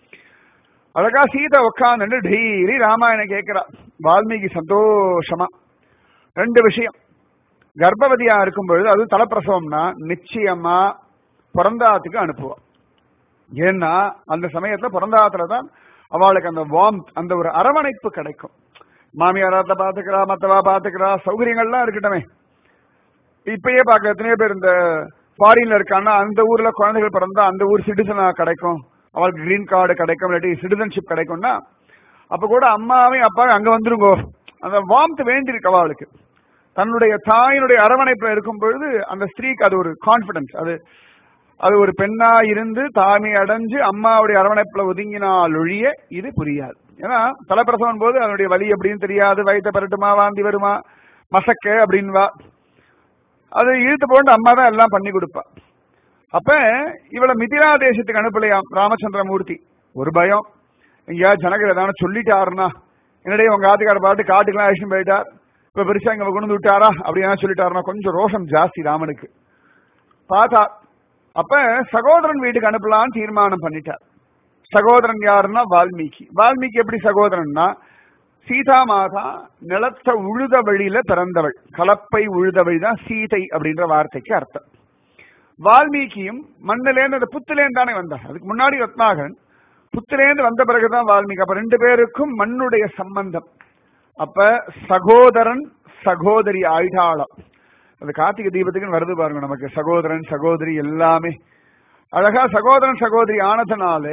Speaker 1: அழகா சீதை உட்காந்து டெய்லி ராமாயணம் கேட்கிறா வால்மீகி சந்தோஷமா ரெண்டு விஷயம் கர்ப்பவதியா இருக்கும் பொழுது அது தலைப்பிரசவம்னா நிச்சயமா பிறந்தாத்துக்கு அனுப்புவா ஏன்னா அந்த சமயத்துல பிறந்தாத்துல தான் அவளுக்கு அந்த வார்ம் அந்த ஒரு அரவணைப்பு கிடைக்கும் மாமியாராத்த பாத்துக்கிறா மத்தவா பாத்துக்கிறா சௌகரியங்கள்லாம் இருக்கட்டுமே இப்பயே பார்க்க எத்தனையோ பேர் இந்த ஃபாரின்ல இருக்கான்னா அந்த ஊர்ல குழந்தைகள் பிறந்தா அந்த ஊர் சிட்டிசனா கிடைக்கும் அவளுக்கு கிரீன் கார்டு கிடைக்கும் இல்லாட்டி சிட்டிசன்ஷிப் கிடைக்கும்னா அப்ப கூட அம்மாவையும் அப்பாவையும் அங்க வந்துருங்கோ அந்த வார்ம்த் வேண்டி இருக்கு அவளுக்கு தன்னுடைய தாயினுடைய அரவணைப்புல இருக்கும் பொழுது அந்த ஸ்திரீக்கு அது ஒரு கான்பிடன்ஸ் அது அது ஒரு பெண்ணா இருந்து தாய்மை அடைஞ்சு அம்மாவுடைய அரவணைப்புல ஒதுங்கினால் ஒழிய இது புரியாது ஏன்னா தலைப்பிரசவம் போது அதனுடைய வலி எப்படின்னு தெரியாது வயிற்ற பரட்டுமா வாந்தி வருமா மசக்க அப்படின்வா அது இழுத்து போட்டு அம்மா தான் எல்லாம் பண்ணி கொடுப்பா அப்ப இவளை மிதிலா தேசத்துக்கு அனுப்பலையாம் ராமச்சந்திரமூர்த்தி ஒரு பயம் எங்கேயா ஜனகர் ஏதாவது சொல்லிட்டாருன்னா என்னடைய உங்க ஆத்துக்கார பாட்டு காட்டுக்கெல்லாம் அழிச்சுட்டு போயிட்டார் இப்ப பெருசா இங்க கொண்டு வந்து விட்டாரா அப்படின்னா சொல்லிட்டாருன்னா கொஞ்சம் ரோஷம் ஜாஸ்தி ராமனுக்கு பார்த்தா அப்ப சகோதரன் வீட்டுக்கு அனுப்பலாம்னு தீர்மானம் பண்ணிட்டார் சகோதரன் யாருன்னா வால்மீகி வால்மீகி எப்படி சகோதரன்னா சீதா மாதா நிலத்த உழுத வழியில பிறந்தவள் கலப்பை உழுத வழிதான் சீதை அப்படின்ற வார்த்தைக்கு அர்த்தம் வால்மீகியும் மண்ணிலேருந்து அந்த புத்திலேருந்து தானே வந்தார் அதுக்கு முன்னாடி ரத்னாகரன் புத்திலேருந்து வந்த பிறகுதான் வால்மீகி அப்ப ரெண்டு பேருக்கும் மண்ணுடைய சம்பந்தம் அப்ப சகோதரன் சகோதரி ஆயிட்டாளம் அது கார்த்திகை தீபத்துக்குன்னு வருது பாருங்க நமக்கு சகோதரன் சகோதரி எல்லாமே அழகா சகோதரன் சகோதரி ஆனதுனால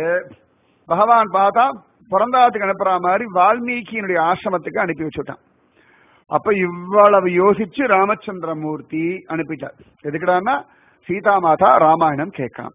Speaker 1: பகவான் பார்த்தா பிறந்தாத்துக்கு அனுப்புற மாதிரி வால்மீகியினுடைய ஆசிரமத்துக்கு அனுப்பி வச்சுட்டான் அப்ப இவ்வளவு யோசிச்சு ராமச்சந்திரமூர்த்தி அனுப்பிட்டார் எதுக்குடான்னா சீதா மாதா ராமாயணம் கேட்கணும்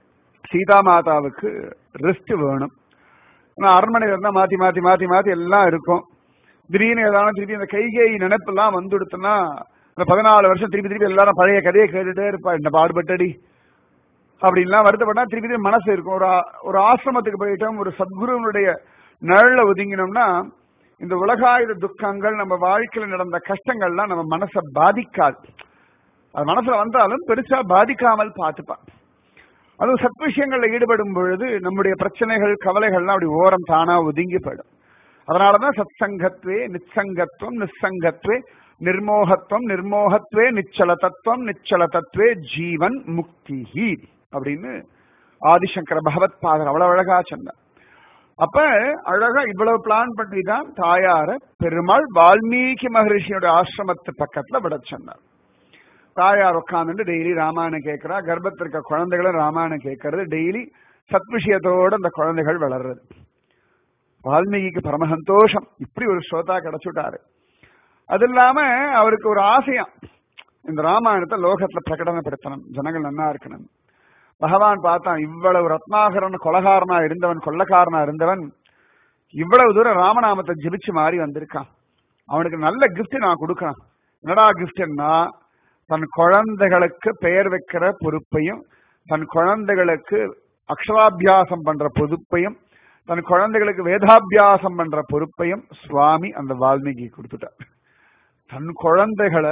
Speaker 1: சீதா மாதாவுக்கு ரெஸ்ட் வேணும் ஆனா அரண்மனையில இருந்தா மாத்தி மாத்தி மாத்தி மாத்தி எல்லாம் இருக்கும் திடீர்னு ஏதாவது திருப்பி அந்த கைகை நினைப்பெல்லாம் வந்துடுத்துன்னா அந்த பதினாலு வருஷம் திருப்பி திருப்பி எல்லாரும் பழைய கதையை கேட்டுட்டே இருப்பா என்ன பாடுபட்டடி அப்படின்லாம் வருத்தப்பட்டா திருப்பி திருப்பி மனசு இருக்கும் ஒரு ஆ- ஒரு ஆசிரமத்துக்கு போயிட்டோம் ஒரு சத்குருவனுடைய நிழல்ல ஒதுங்கினோம்னா இந்த உலகாயுத துக்கங்கள் நம்ம வாழ்க்கையில நடந்த கஷ்டங்கள்லாம் நம்ம மனசை பாதிக்காது அது மனசுல வந்தாலும் பெருசா பாதிக்காமல் பார்த்துப்பான் அதுவும் சத் விஷயங்கள்ல ஈடுபடும் பொழுது நம்முடைய பிரச்சனைகள் கவலைகள்லாம் அப்படி ஓரம் தானா ஒதுங்கி போயிடும் அதனாலதான் சத் சங்கத்வே நிச்சங்கத்துவம் நிஸ்ஸங்கத்வே நிர்மோகத்துவம் நிர்மோகத்வே நிச்சல தத்துவம் நிச்சல தத்துவே ஜீவன் முக்திஹி அப்படின்னு ஆதிசங்கர பகவத் பாதர் அவ்வளவு அழகா சொன்னார் அப்ப அழகா இவ்வளவு பிளான் பண்ணி தான் தாயார பெருமாள் வால்மீகி மகரிஷியோட ஆசிரமத்து பக்கத்துல விட சொன்னார் தாயார் உட்காந்துட்டு டெய்லி ராமாயணம் கேட்கிறா கர்ப்பத்தில் இருக்க குழந்தைகளும் ராமாயணம் கேட்கறது டெய்லி சத் விஷயத்தோட அந்த குழந்தைகள் வளர்றது வால்மீகிக்கு பரம சந்தோஷம் இப்படி ஒரு ஸ்ரோதா கிடைச்சுட்டாரு அது இல்லாம அவருக்கு ஒரு ஆசையம் இந்த ராமாயணத்தை லோகத்துல பிரகடனப்படுத்தணும் ஜனங்கள் நன்னா இருக்கணும் பகவான் பார்த்தான் இவ்வளவு ரத்னாகரன் கொலகாரனா இருந்தவன் கொள்ளக்காரனா இருந்தவன் இவ்வளவு தூரம் ராமநாமத்தை ஜெபிச்சு மாறி வந்திருக்கான் அவனுக்கு நல்ல gift நான் கொடுக்கணும் என்னடா கிஃப்ட்னா தன் குழந்தைகளுக்கு பெயர் வைக்கிற பொறுப்பையும் தன் குழந்தைகளுக்கு அக்ஷராபியாசம் பண்ற பொறுப்பையும் தன் குழந்தைகளுக்கு வேதாபியாசம் பண்ற பொறுப்பையும் சுவாமி அந்த வால்மீகி கொடுத்துட்டார் தன் குழந்தைகளை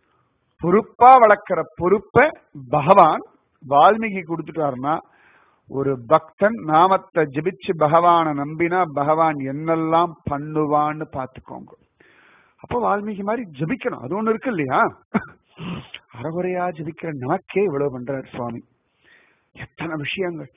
Speaker 1: பொறுப்பா வளர்க்கிற பொறுப்பை பகவான் வால்மீகி கொடுத்துட்டாருன்னா ஒரு பக்தன் நாமத்தை ஜெபிச்சு பகவானை நம்பினா பகவான் என்னெல்லாம் பண்ணுவான்னு பார்த்துக்கோங்க அப்போ வால்மீகி மாதிரி ஜெபிக்கணும் அது ஒண்ணு இருக்கு இல்லையா அறகுறையா ஜெபிக்கிற நமக்கே இவ்வளவு பண்றார் சுவாமி எத்தனை விஷயங்கள்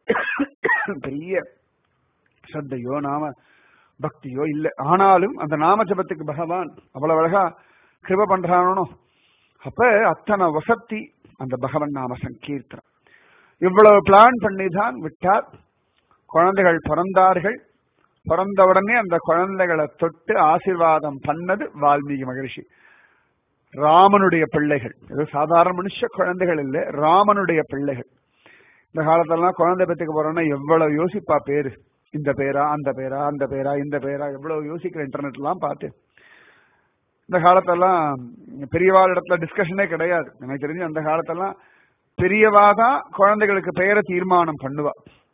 Speaker 1: பெரிய சத்தையோ நாம பக்தியோ இல்ல ஆனாலும் அந்த நாம ஜபத்துக்கு பகவான் அவ்வளவு அழகா கிருப பண்றானோ அப்ப அத்தனை வசத்தி அந்த பகவன் நாம சங்கீர்த்தனம் இவ்வளவு பிளான் பண்ணி தான் விட்டார் குழந்தைகள் பிறந்தார்கள் பிறந்த உடனே அந்த குழந்தைகளை தொட்டு ஆசீர்வாதம் பண்ணது வால்மீகி மகரிஷி ராமனுடைய பிள்ளைகள் ஏதோ சாதாரண மனுஷ குழந்தைகள் இல்ல ராமனுடைய பிள்ளைகள் இந்த காலத்தெல்லாம் குழந்தை பெற்றுக்க போறோம்னா எவ்வளவு யோசிப்பா பேரு இந்த பேரா அந்த பேரா அந்த பேரா இந்த பேரா எவ்வளவு யோசிக்கிற இன்டர்நெட் எல்லாம் பார்த்து இந்த காலத்தெல்லாம் பெரியவாள் இடத்துல டிஸ்கஷனே கிடையாது எனக்கு தெரிஞ்சு அந்த காலத்தெல்லாம் பெரியவா தான் குழந்தைகளுக்கு பெயரை தீர்மானம் பண்ணுவா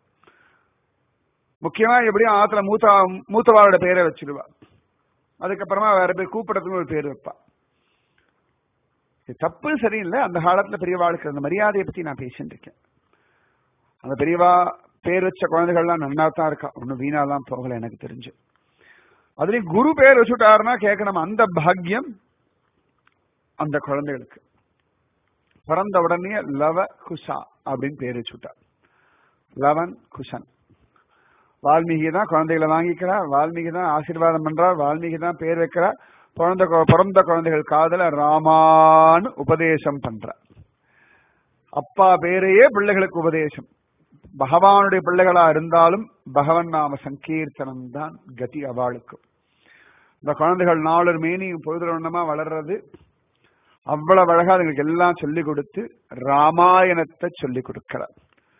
Speaker 1: முக்கியமா எப்படியும் ஆத்துல மூத்த மூத்தவாளோட பெயரை வச்சிருவா அதுக்கப்புறமா வேற பேர் கூப்பிடறதுக்கு ஒரு பேர் வைப்பா இது தப்பு சரியில்லை அந்த காலத்துல பெரியவாளுக்கு அந்த மரியாதையை பத்தி நான் பேசிட்டு இருக்கேன் அந்த பெரியவா பேர் வச்ச குழந்தைகள்லாம் நன்னா தான் இருக்கா ஒன்னும் வீணாலாம் போகல எனக்கு தெரிஞ்சு அதுலயும் குரு பேர் வச்சுட்டாருன்னா கேட்கணும் அந்த பாக்கியம் அந்த குழந்தைகளுக்கு பிறந்த உடனே லவ குஷா அப்படின்னு பேர் வச்சுட்டார் லவன் குஷன் வால்மீகி தான் குழந்தைகளை வாங்கிக்கிறார் வால்மீகி தான் ஆசீர்வாதம் பண்றார் வால்மீகி தான் பேர் வைக்கிறார் பிறந்த கு- பிறந்த குழந்தைகள் காதல ராமான்னு உபதேசம் பண்றார் அப்பா பேரையே பிள்ளைகளுக்கு உபதேசம் பகவானுடைய பிள்ளைகளா இருந்தாலும் பகவன் நாம சங்கீர்த்தனம் தான் கதி அவளுக்கு இந்த குழந்தைகள் நாலு மேனியும் பொழுதுமா வளர்றது அவ்வளவு அழகா அதுங்களுக்கு எல்லாம் சொல்லிக் கொடுத்து ராமாயணத்தை சொல்லிக் கொடுக்கிறார்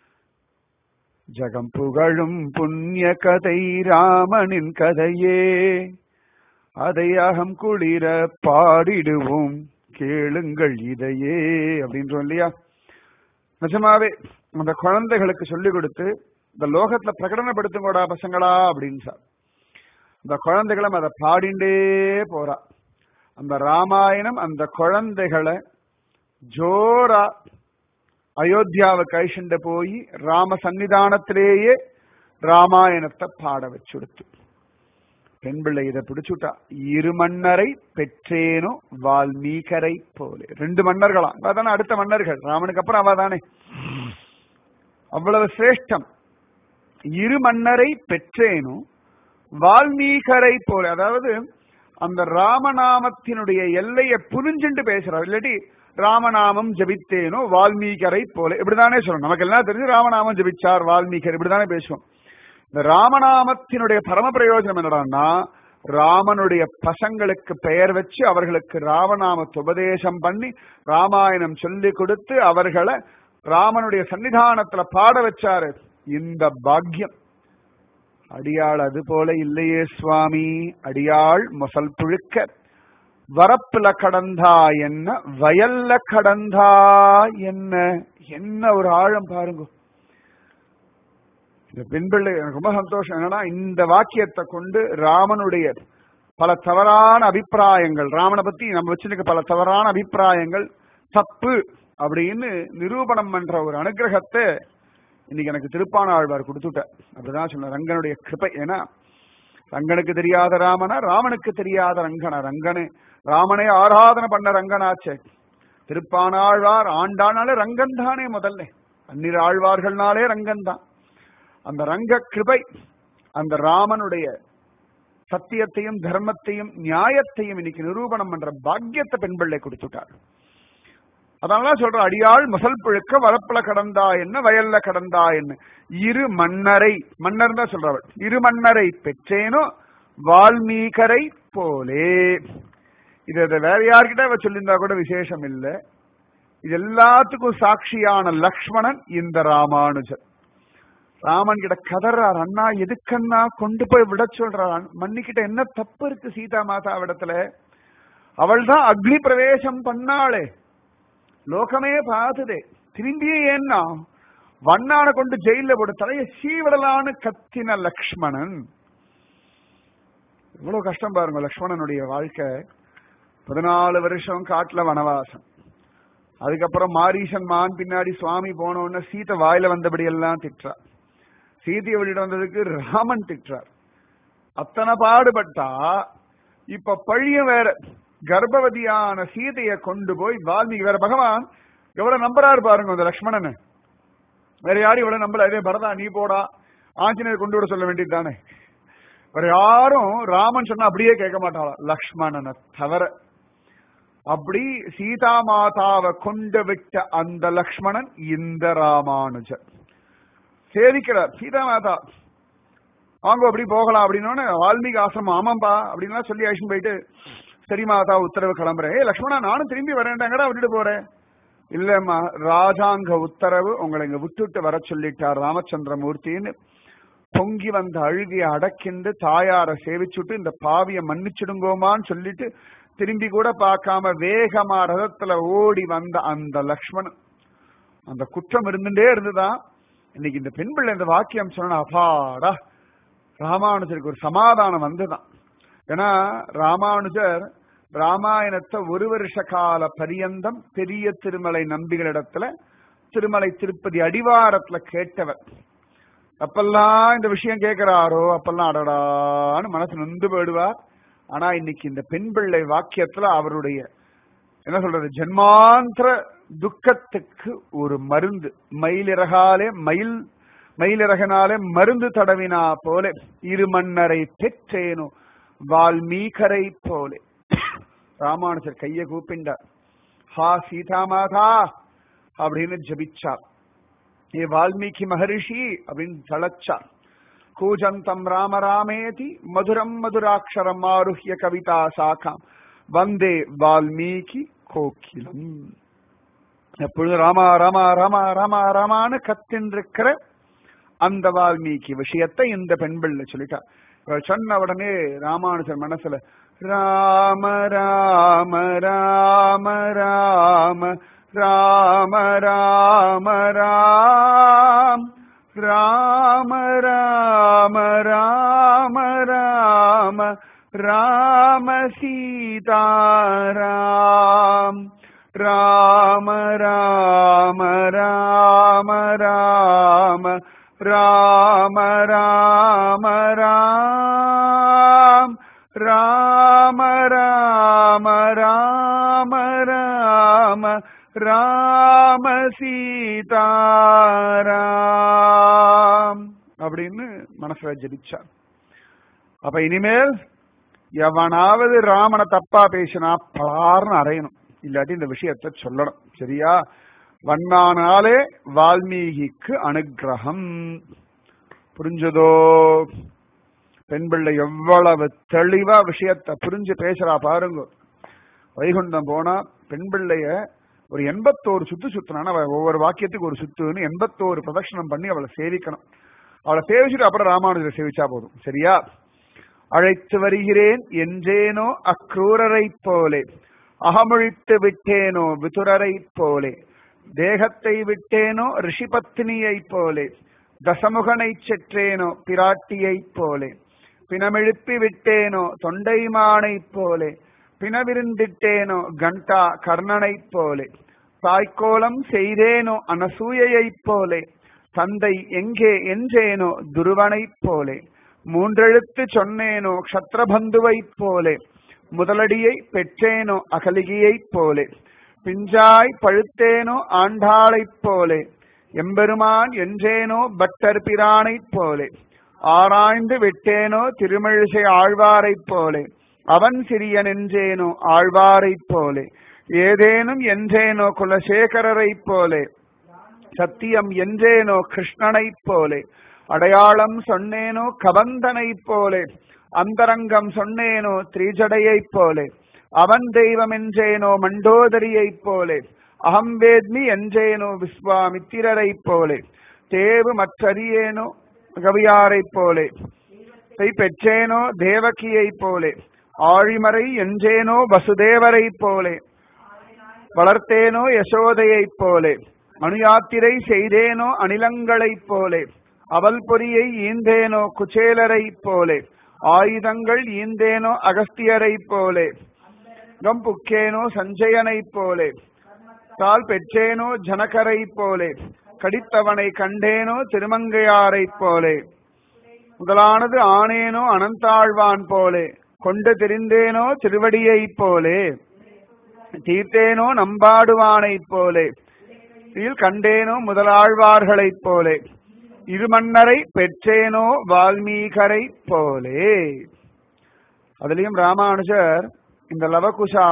Speaker 1: ஜகம் புகழும் புண்ணிய கதை ராமனின் கதையே அதை அகம் குளிர பாடிடுவோம் கேளுங்கள் இதையே அப்படின்றோம் இல்லையா நிஜமாவே அந்த குழந்தைகளுக்கு சொல்லிக் கொடுத்து இந்த லோகத்துல பிரகடனப்படுத்துங்கோடா பசங்களா அப்படின்னு சார் அந்த குழந்தைகளும் அதை பாடிண்டே போறா அந்த ராமாயணம் அந்த குழந்தைகளை ஜோரா அயோத்தியாவுக்கு அழிச்சுண்டு போய் ராம சன்னிதானத்திலேயே ராமாயணத்தை பாட வச்சுடுத்து பெண் பிள்ளை இதை பிடிச்சுட்டா இரு மன்னரை பெற்றேனோ வால்மீகரை போல ரெண்டு மன்னர்களாம் அதானே அடுத்த மன்னர்கள் ராமனுக்கு அப்புறம் அவ தானே அவ்வளவு சிரேஷ்டம் இரு மன்னரை பெற்றேனோ வால்மீகரை போல அதாவது அந்த ராமநாமத்தினுடைய எல்லையை புரிஞ்சுண்டு பேசுறார் இல்லாட்டி ராமநாமம் ஜபித்தேனோ வால்மீகரை போல இப்படிதானே சொல்லணும் நமக்கு எல்லாம் தெரிஞ்சு ராமநாமம் ஜபிச்சார் வால்மீகர் இப்படிதானே பேசுவோம் இந்த ராமநாமத்தினுடைய பரம பிரயோஜனம் என்னடான்னா ராமனுடைய பசங்களுக்கு பெயர் வச்சு அவர்களுக்கு ராமநாமத்தை உபதேசம் பண்ணி ராமாயணம் சொல்லி கொடுத்து அவர்களை ராமனுடைய சன்னிதானத்துல பாட வச்சாரு இந்த பாக்கியம் அடியாள் அது போல இல்லையே சுவாமி அடியாள் மொசல் புழுக்க வரப்புல கடந்தா என்ன வயல்ல கடந்தா என்ன என்ன ஒரு ஆழம் பாருங்க இந்த பெண்பிள்ளை எனக்கு ரொம்ப சந்தோஷம் என்னன்னா இந்த வாக்கியத்தை கொண்டு ராமனுடைய பல தவறான அபிப்பிராயங்கள் ராமனை பத்தி நம்ம வச்சிருக்க பல தவறான அபிப்பிராயங்கள் தப்பு அப்படின்னு நிரூபணம் பண்ற ஒரு அனுகிரகத்தை இன்னைக்கு எனக்கு திருப்பான ஆழ்வார் கொடுத்துட்டார் அப்படிதான் சொன்ன ரங்கனுடைய கிருபை ஏன்னா ரங்கனுக்கு தெரியாத ராமனா ராமனுக்கு தெரியாத ரங்கனா ரங்கனே ராமனே ஆராதனை பண்ண ரங்கனாச்சே திருப்பானாழ்வார் ஆண்டானாலே ரங்கன் தானே முதல்ல அந்நிற ஆழ்வார்கள்னாலே ரங்கன் தான் அந்த ரங்க கிருபை அந்த ராமனுடைய சத்தியத்தையும் தர்மத்தையும் நியாயத்தையும் இன்னைக்கு நிரூபணம் பண்ற பாக்கியத்தை பெண் பிள்ளை கொடுத்துட்டார் அதனால சொல்ற அடியாள் முசல் புழுக்க வரப்புல கடந்தா என்ன வயல்ல கடந்தா என்ன இரு மன்னரை மன்னர் தான் சொல்றவள் இரு மன்னரை பெற்றேனோ வால்மீகரை போலே இது இதை வேற யார்கிட்ட அவ சொல்லியிருந்தா கூட விசேஷம் இல்லை இது எல்லாத்துக்கும் சாட்சியான லக்ஷ்மணன் இந்த ராமானுஜர் ராமன் கிட்ட கதறார் அண்ணா எதுக்கண்ணா கொண்டு போய் விட சொல்றான் மன்னிக்கிட்ட என்ன தப்பு இருக்கு சீதா மாதா இடத்துல அவள் தான் அக்னி பிரவேசம் பண்ணாளே லோகமே பார்த்ததே திரும்பியே ஏன்னா வண்ணான கொண்டு ஜெயில போட்டு தலையை சீவிடலான்னு கத்தின லக்ஷ்மணன் இவ்வளவு கஷ்டம் பாருங்க லக்ஷ்மணனுடைய வாழ்க்கை பதினாலு வருஷம் காட்டுல வனவாசம் அதுக்கப்புறம் மாரீசன் மான் பின்னாடி சுவாமி போன உடனே சீதை வாயில வந்தபடி எல்லாம் திட்டுறா சீதையை வெளியிட வந்ததுக்கு ராமன் திட்டுறார் அத்தனை பாடுபட்டா இப்ப பழியும் வேற கர்ப்பவதியான சீதையை கொண்டு போய் வால்மீகி வேற பகவான் எவ்வளவு நம்புறாரு பாருங்க அந்த லக்ஷ்மணன் வேற யாரும் இவ்வளவு நம்பல அதே பரதா நீ போடா ஆஞ்சநேயர் கொண்டு விட சொல்ல வேண்டியது தானே வேற யாரும் ராமன் சொன்னா அப்படியே கேட்க மாட்டாளா லக்ஷ்மணனை தவிர அப்படி சீதா மாதாவை கொண்டு விட்ட அந்த லக்ஷ்மணன் இந்த ராமானுஜர் சேவிக்கிறார் சீதா மாதா வாங்க அப்படி போகலாம் அப்படின்னு வால்மீகி ஆசிரமம் ஆமாம்பா அப்படின்லாம் சொல்லி அழிச்சுன்னு போயிட்டு சரி மாதா உத்தரவு கிளம்புறேன் ஏ லக்ஷ்மணா நானும் திரும்பி வரேன்டாங்கடா விட்டுட்டு போறேன் இல்லம்மா ராஜாங்க உத்தரவு உங்களை இங்க விட்டுட்டு வர சொல்லிட்டார் ராமச்சந்திரமூர்த்தின்னு பொங்கி வந்த அழுகிய அடக்கிண்டு தாயார சேவிச்சுட்டு இந்த பாவிய மன்னிச்சிடுங்கோமான்னு சொல்லிட்டு திரும்பி கூட பார்க்காம வேகமா ரதத்துல ஓடி வந்த அந்த லக்ஷ்மணன் அந்த குற்றம் இருந்துட்டே இருந்துதான் இன்னைக்கு இந்த பெண் பிள்ளை இந்த வாக்கியம் சொன்ன அப்பாடா ராமானுஜருக்கு ஒரு சமாதானம் வந்துதான் ஏன்னா ராமானுஜர் ராமாயணத்தை ஒரு வருஷ கால பரியந்தம் பெரிய திருமலை நம்பிகளிடத்துல திருமலை திருப்பதி அடிவாரத்துல கேட்டவர் அப்பெல்லாம் இந்த விஷயம் கேட்கிறாரோ அப்பெல்லாம் அடடான்னு மனசு நொந்து போயிடுவார் ஆனா இன்னைக்கு இந்த பெண் பிள்ளை வாக்கியத்துல அவருடைய என்ன சொல்றது ஜென்மாந்திர துக்கத்துக்கு ஒரு மருந்து மயிலிறகாலே மயில் மயிலிறகனாலே மருந்து தடவினா போல இரு மன்னரை பெற்றேனோ வால்மீகரை போலே ராமானுஜர் கைய கூப்பிண்டார் ஹா சீதா மாதா அப்படின்னு ஜபிச்சார் ஏ வால்மீகி மகரிஷி அப்படின்னு தளச்சார் கூஜந்தம் ராம ராமேதி மதுரம் மதுராட்சரம் ஆருஹ்ய கவிதா சாக்காம் வந்தே வால்மீகி கோக்கிலம் எப்பொழுதும் ராமா ராமா ராமா ராமா ராமான்னு கத்தின்றிருக்கிற அந்த வால்மீகி விஷயத்தை இந்த பெண் பிள்ளை சொல்லிட்டா இவள் சொன்ன உடனே ராமானுஜர் மனசுல ராம ராம ராம ராம ராம ராம ராம் ராம ராம ராம ராம ராம சீதாராம் ராம ராம ராம ராம ராம ராம ராம் ராம ராம ராம ராம ராம சீதாராம் அப்படின்னு மனசுல ஜபிச்சார் அப்ப இனிமேல் எவனாவது ராமனை தப்பா பேசினா பலார்னு அறையணும் இல்லாட்டி இந்த விஷயத்தை சொல்லணும் சரியா வண்ணானாலே வால்மீகிக்கு அனுகிரகம் புரிஞ்சதோ பெண் பிள்ளை எவ்வளவு தெளிவா விஷயத்த புரிஞ்சு பேசுறா பாருங்க வைகுண்டம் போனா பெண் பிள்ளைய ஒரு எண்பத்தோரு சுத்து சுத்தினா அவ ஒவ்வொரு வாக்கியத்துக்கு ஒரு சுத்துன்னு எண்பத்தோரு பிரதட்சணம் பண்ணி அவளை சேவிக்கணும் அவளை சேவிச்சுட்டு அப்புறம் ராமானுஜரை சேவிச்சா போதும் சரியா அழைத்து வருகிறேன் என்றேனோ அக்ரூரரை போலே அகமொழித்து விட்டேனோ விதுரரை போலே தேகத்தை விட்டேனோ ரிஷிபத்னியை போலே தசமுகனை செற்றேனோ பிராட்டியைப் போலே பிணமெழுப்பி விட்டேனோ தொண்டைமானைப் போலே பிணவிருந்திட்டேனோ கண்டா கர்ணனைப் போலே தாய்க்கோலம் செய்தேனோ அனசூயைப் போலே தந்தை எங்கே என்றேனோ துருவனைப் போலே மூன்றெழுத்து சொன்னேனோ க்ஷத்ரபந்துவைப் போலே முதலடியை பெற்றேனோ அகலிகையைப் போலே பிஞ்சாய் பழுத்தேனோ ஆண்டாளைப் போலே எம்பெருமான் என்றேனோ பட்டர் பிரானைப் போலே ஆராய்ந்து விட்டேனோ திருமழிசை ஆழ்வாரைப் போலே அவன் சிறியன் என்றேனோ ஆழ்வாரைப் போலே ஏதேனும் என்றேனோ குலசேகரரைப் போலே சத்தியம் என்றேனோ கிருஷ்ணனைப் போலே அடையாளம் சொன்னேனோ கபந்தனைப் போலே அந்தரங்கம் சொன்னேனோ திரிஜடையைப் போலே அவன் தெய்வம் என்றேனோ மண்டோதரியைப் போலே அகம் வேத்மி என்றேனோ விஸ்வாமித்திரரைப் போலே தேவு மற்றறியேனோ கவியாரைப் போலே பெற்றேனோ தேவகியைப் போலே ஆழிமறை என்றேனோ வசுதேவரைப் போலே வளர்த்தேனோ யசோதையைப் போலே அணுயாத்திரை செய்தேனோ அணிலங்களைப் போலே அவல் பொறியை ஈந்தேனோ குச்சேலரைப் போலே ஆயுதங்கள் ஈந்தேனோ அகஸ்தியரைப் போலே கம்புக்கேனோ சஞ்சயனைப் போலே தால் பெற்றேனோ ஜனகரைப் போலே கடித்தவனை கண்டேனோ திருமங்கையாரைப் போலே முதலானது ஆனேனோ அனந்தாழ்வான் போலே கொண்டு திரிந்தேனோ திருவடியைப் போலே தீர்த்தேனோ நம்பாடுவானைப் போலே இதில் கண்டேனோ முதலாழ்வார்களைப் போலே இருமன்னரை பெற்றேனோ வால்மீகரை போலே அதுலயும் ராமானுஜர் இந்த லவகுஷா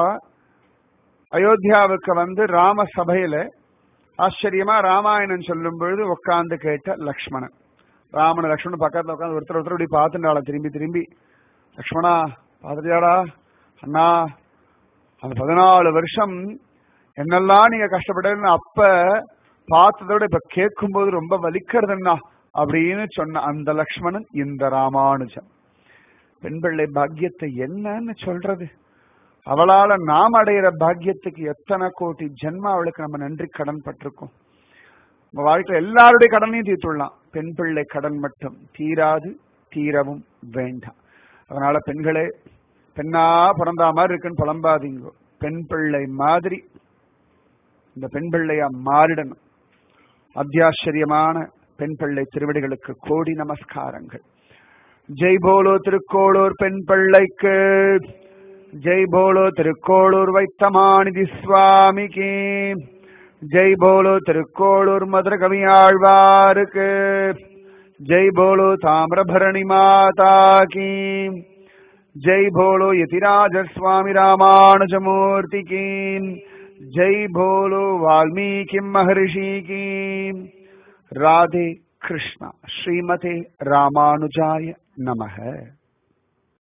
Speaker 1: அயோத்தியாவுக்கு வந்து ராம சபையில ஆச்சரியமா ராமாயணம் சொல்லும் பொழுது உட்கார்ந்து கேட்ட லக்ஷ்மணன் ராமன் லக்ஷ்மணன் பக்கத்துல உட்காந்து ஒருத்தர் ஒருத்தர் இப்படி பார்த்துட்டாள திரும்பி திரும்பி லக்ஷ்மணா பாத்துட்டியாடா அண்ணா அந்த பதினாலு வருஷம் என்னெல்லாம் நீங்க கஷ்டப்பட்டதுன்னு அப்ப பார்த்ததோட இப்ப கேட்கும் போது ரொம்ப வலிக்கிறதுன்னா அப்படின்னு சொன்ன அந்த லக்ஷ்மணன் இந்த ராமானுஜன் பெண் பிள்ளை பாக்கியத்தை என்னன்னு சொல்றது அவளால நாம் அடையிற பாக்கியத்துக்கு எத்தனை கோடி ஜென்ம அவளுக்கு நம்ம நன்றி கடன் பட்டிருக்கோம் உங்க வாழ்க்கையில எல்லாருடைய கடனையும் தீர்த்துடலாம் பெண் பிள்ளை கடன் மட்டும் தீராது தீரவும் வேண்டாம் அதனால பெண்களே பெண்ணா பிறந்தா மாதிரி இருக்குன்னு புலம்பாதீங்க பெண் பிள்ளை மாதிரி இந்த பெண் பிள்ளையா மாறிடணும் அத்தியாச்சரியமான பெண் பிள்ளை திருவடிகளுக்கு கோடி நமஸ்காரங்கள் ஜெய் போலோ திருக்கோளூர் பெண் பிள்ளைக்கு ஜெய் போலோ திருக்கோளூர் வைத்தமாநிதி சுவாமிக்கு ஜெய் போலோ திருக்கோளூர் மதுர கவியாழ்வாருக்கு ஜெய் போலோ தாமிரபரணி மாதா கீ ஜெய் போலோ யதிராஜ சுவாமி ராமானுஜமூர்த்தி கீ ஜெய் போலோ வால்மீகி மகர்ஷி கீ ராதே கிருஷ்ணா ஸ்ரீமதே ராமானுஜாய நமக